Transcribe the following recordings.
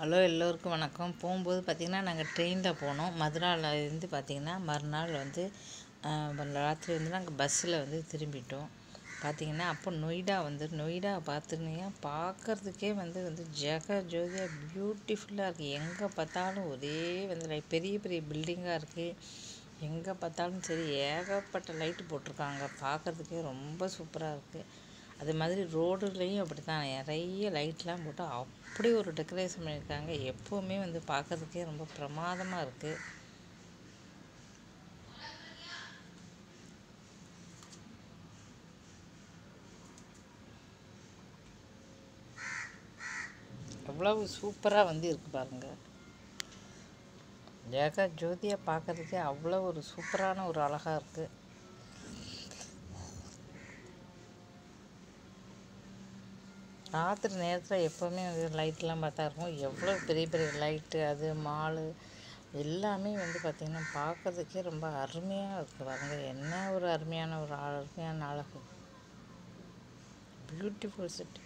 hello எல்லோருக்கும் வணக்கம் போகும்போது பார்த்திங்கன்னா நாங்கள் ட்ரெயினில் போனோம் மதுராவில் இருந்து பார்த்திங்கன்னா மறுநாள் வந்து ஆஹ், ராத்திரி வந்து நாங்கள் பஸ்ஸில் வந்து திரும்பிட்டோம் பார்த்திங்கன்னா அப்போ நொய்டா வந்து நொய்டா பார்த்துருந்தீங்க பார்க்கறதுக்கே வந்து வந்து ஜெக ஜோதியாக பியூட்டிஃபுல்லாக இருக்குது எங்கே பார்த்தாலும் ஒரே வந்து like பெரிய பெரிய பில்டிங்காக இருக்குது எங்கே பார்த்தாலும் சரி ஏகப்பட்ட லைட்டு போட்டிருக்காங்க பார்க்கறதுக்கே ரொம்ப சூப்பராக இருக்குது அது மாதிரி ரோடுலேயும் அப்படி தான் நிறைய லைட்லாம் போட்டு அப்படி ஒரு டெக்கரேஷன் பண்ணியிருக்காங்க எப்போவுமே வந்து பார்க்கறதுக்கே ரொம்ப பிரமாதமாக இருக்குது எவ்வளவு சூப்பராக வந்து இருக்கு பாருங்க ஜெக ஜோதியாக பார்க்கறதுக்கே அவ்வளோ ஒரு சூப்பரான ஒரு அழகாக இருக்குது ராத்திரி நேரத்தில் எப்போவுமே வந்து லைட்லாம் பார்த்தா இருக்கும் எவ்வளோ பெரிய பெரிய லைட்டு அது மாலு எல்லாமே வந்து பார்த்திங்கன்னா பார்க்கறதுக்கே ரொம்ப அருமையாக இருக்குது பாருங்க என்ன ஒரு அருமையான ஒரு அருமையான அழகு பியூட்டிஃபுல் சிட்டி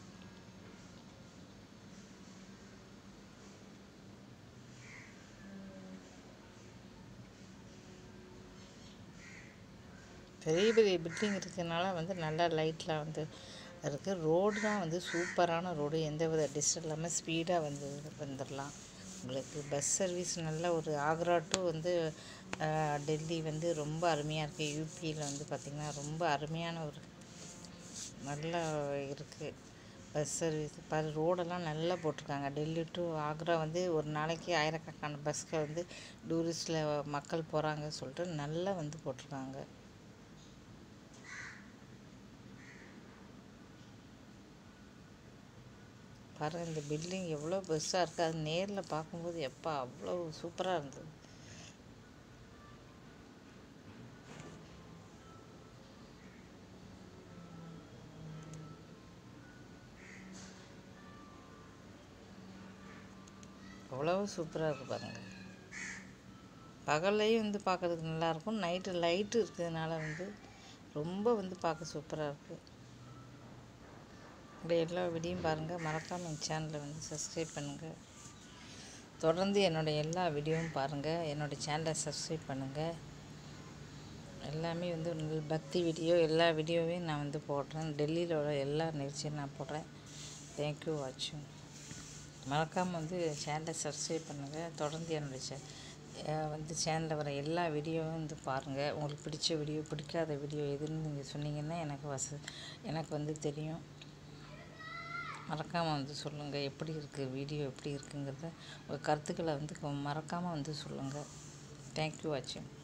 பெரிய பெரிய பில்டிங் இருக்கிறதுனால வந்து நல்ல லைட்லாம் வந்து இருக்குது ரோடு தான் வந்து சூப்பரான ரோடு எந்த வித டிஸ்டர்ப் இல்லாமல் ஸ்பீடாக வந்து வந்துடலாம் உங்களுக்கு பஸ் சர்வீஸ் நல்ல ஒரு ஆக்ரா டு வந்து ஆஹ், டெல்லி வந்து ரொம்ப அருமையாக இருக்குது யூபியில் வந்து பார்த்திங்கன்னா ரொம்ப அருமையான ஒரு நல்லா இருக்குது பஸ் சர்வீஸ் பாரு ரோடெல்லாம் நல்லா போட்டிருக்காங்க டெல்லி டு ஆக்ரா வந்து ஒரு நாளைக்கு ஆயிரக்கணக்கான பஸ்ஸில் வந்து டூரிஸ்டில் மக்கள் போகிறாங்க சொல்லிட்டு நல்லா வந்து போட்டிருக்காங்க பாருங்கள் இந்த பில்டிங் எவ்வளோ பெருசாக இருக்குது அது நேரில் பார்க்கும்போது எப்பா அவ்வளோ சூப்பராக இருந்தது அவ்வளோ சூப்பராக இருக்குது பாருங்கள் பகல்லையும் வந்து பார்க்கறதுக்கு நல்லாயிருக்கும் நைட்டு லைட்டு இருக்கிறதுனால வந்து ரொம்ப வந்து பார்க்க சூப்பராக இருக்குது இப்படி எல்லா வீடியோயும் பாருங்கள் மறக்காமல் என் சேனலை வந்து சப்ஸ்கிரைப் பண்ணுங்கள் தொடர்ந்து என்னோடய எல்லா வீடியோவும் பாருங்கள் என்னோடய சேனலை சப்ஸ்கிரைப் பண்ணுங்கள் எல்லாமே வந்து ஒரு பக்தி வீடியோ எல்லா வீடியோவையும் நான் வந்து போடுறேன் டெல்லியில் உள்ள எல்லா நிகழ்ச்சியும் நான் போடுறேன் தேங்க்யூ வாட்சிங் மறக்காமல் வந்து சேனலை சப்ஸ்கிரைப் பண்ணுங்கள் தொடர்ந்து என்னுடைய சே அஹ் வந்து சேனலில் வர எல்லா வீடியோவும் வந்து பாருங்கள் உங்களுக்கு பிடிச்ச வீடியோ பிடிக்காத வீடியோ எதுன்னு நீங்கள் சொன்னீங்கன்னா எனக்கு வச எனக்கு வந்து தெரியும் மறக்காமல் வந்து சொல்லுங்கள் எப்படி இருக்குது வீடியோ எப்படி இருக்குங்கிறத உங்கள் கருத்துக்களை வந்து மறக்காமல் வந்து சொல்லுங்கள் தேங்க்யூ வாட்சிங்